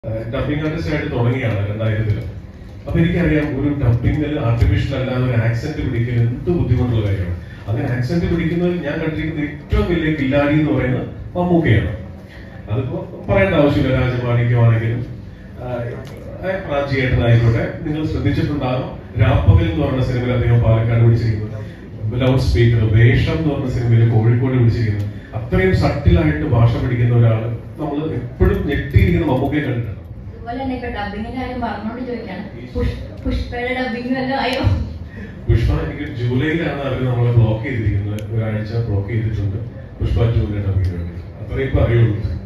dubbing artist ആയിട്ട് തുടങ്ങിയാണ് രണ്ടായിരത്തില് അപ്പൊ എനിക്കറിയാം ഒരു ഡബിംഗിൽ ആർട്ടിഫിഷ്യൽ അല്ലാതെ ഒരു ആക്സെന്റ് പിടിക്കൽ എന്ത് ബുദ്ധിമുട്ടുള്ള കാര്യമാണ് അങ്ങനെ ആക്സെന്റ് പിടിക്കുന്നതിൽ ഞാൻ കണ്ടിരിക്കുന്ന ഏറ്റവും വലിയ കില്ലാടി എന്ന് പറയുന്നത് മമ്മൂക്കയാണ് അതിപ്പോ പറയേണ്ട ആവശ്യമില്ല രാജമാണിക്യമാണെങ്കിലും പ്രാചിയേട്ടനായിക്കോട്ടെ നിങ്ങൾ ശ്രദ്ധിച്ചിട്ടുണ്ടാകും രാപ്പകൽ എന്ന് പറഞ്ഞ സിനിമയിൽ അദ്ദേഹം പാലക്കാട് പിടിച്ചിരിക്കുന്നത് ലൗഡ് സ്പീക്കർ വേഷം എന്ന് പറഞ്ഞ സിനിമയിൽ കോഴിക്കോട് പിടിച്ചിരിക്കുന്നത് അത്രയും സട്ടിലായിട്ട് ഭാഷ പഠിക്കുന്ന ഒരാൾ നമ്മൾ എപ്പോഴും ഞെട്ടിയിരിക്കുന്ന മമ്മൂക്കയെ കണ്ടിട്ടുണ്ട് അതുപോലെ തന്നെ ഇപ്പൊ ഡബിങ്ങിന്റെ കാര്യം പറഞ്ഞോണ്ട് ചോദിക്കാണ് പുഷ്- പുഷ്പയുടെ ഡബിങ് വല്ലതും ആയോ പുഷ്പ എനിക്ക് ജൂലൈയിലാണ് അവർ നമ്മളെ ബ്ലോക്ക് ചെയ്തിരിക്കുന്നത് ഒരാഴ്ച ബ്ലോക്ക് ചെയ്തിട്ടുണ്ട് പുഷ്പ ജൂലൈ ഡബിങ്ങിന് വേണ്ടി അത്രയും ഇപ്പൊ അറിയുള്ളൂ